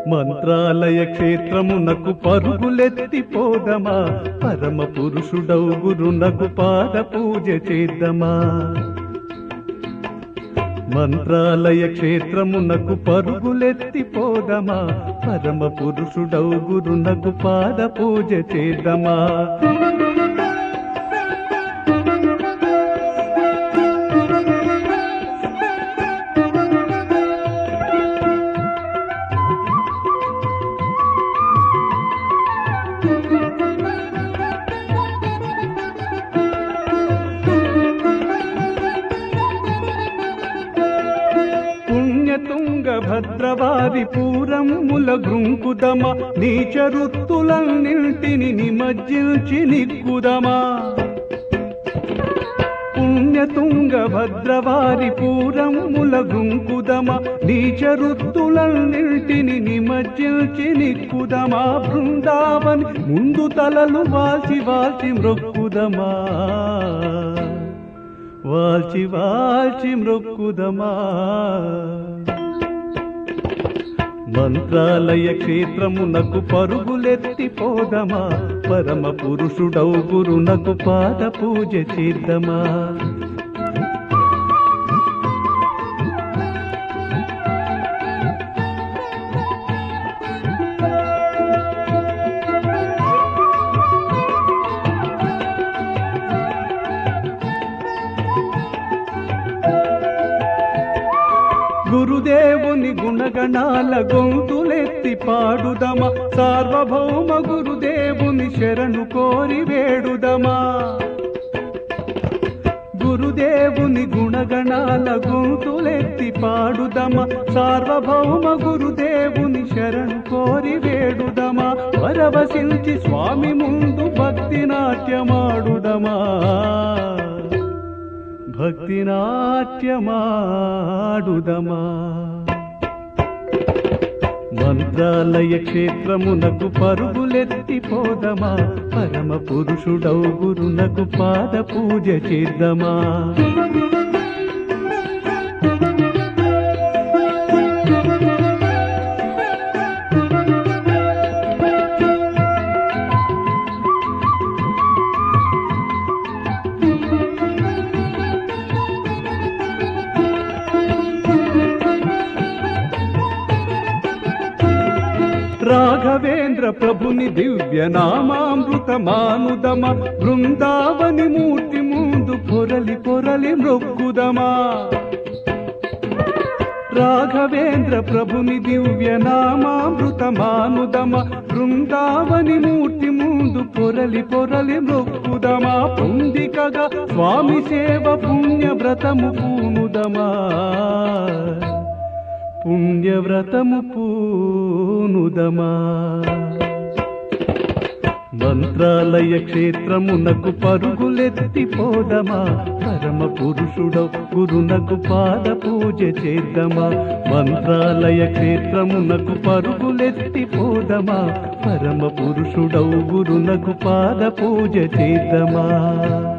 మంత్రాలయ క్షేత్రమునకు పరుగులెత్తి పోదమా పరమ పురుషుడౌ గురునకు పాద పూజ చేద్దామా మంత్రాలయ క్షేత్రమునకు పరుగులెత్తి పోదమా పరమ పురుషుడౌ గురునకు పాద పూజ చేద్దామా పుణ్యతుంగ భద్రవారి పూరముల గృంకుదమ నీచరుత్తులన్నింటిని నిమజ్జించి నిక్కుదమా పుణ్యతుంగ భద్రవారి పూరముల గుంకుదమ నీచరుత్తులన్నింటిని నిమజ్జించి నిక్కుదమా బృందావని ముందు తలలు వాల్చి వాల్చి మ్రొక్కుదమా వాల్చి వాల్చి మ్రొక్కుదమా మంత్రాలయ క్షేత్రమునకు పరుగులెత్తి పోదమా పరమ పురుషుడౌ గురునకు పాద పూజ చేద్దామా గురుదేవుని గుణగణాల గొంతులెత్తి పాడుదమా సార్వభౌమ గురుదేవుని శరణు కోరి వేడుదమా గురుదేవుని గుణగణాల గొంతులెత్తి పాడుదమా సార్వభౌమ గురుదేవుని శరణు కోరి వేడుదమా పరవశించి స్వామి ముందు భక్తి నాట్యమాడుదమా భక్తి నాట్యమాడుదమా మంత్రాలయ క్షేత్రమునకు పరుగులెత్తి పోదమా పరమ పురుషుడౌ గురునకు పాద పూజ చేద్దామా రాఘవేంద్ర ప్రభుని దివ్య నామామృత మానుదమ బృందావని మూర్తి ముందు పొరలి పొరలి మొక్కుదమా రాఘవేంద్ర ప్రభుని దివ్య నామామృత మానుదమ బృందావని మూర్తి ముందు పొరలి పొరలి మొక్కుదమా పొందికగా స్వామి సేవ పుణ్య వ్రతము పూనుదమా పుణ్యవ్రతము పూనుదమా మంత్రాలయ క్షేత్రమునకు పరుగులెత్తి పోదమా పరమ పురుషుడ గురునకు పాద పూజ చేద్దామా మంత్రాలయ క్షేత్రమునకు పరుగులెత్తి పోదమా పరమ పురుషుడౌ గురునకు పాద పూజ చేద్దామా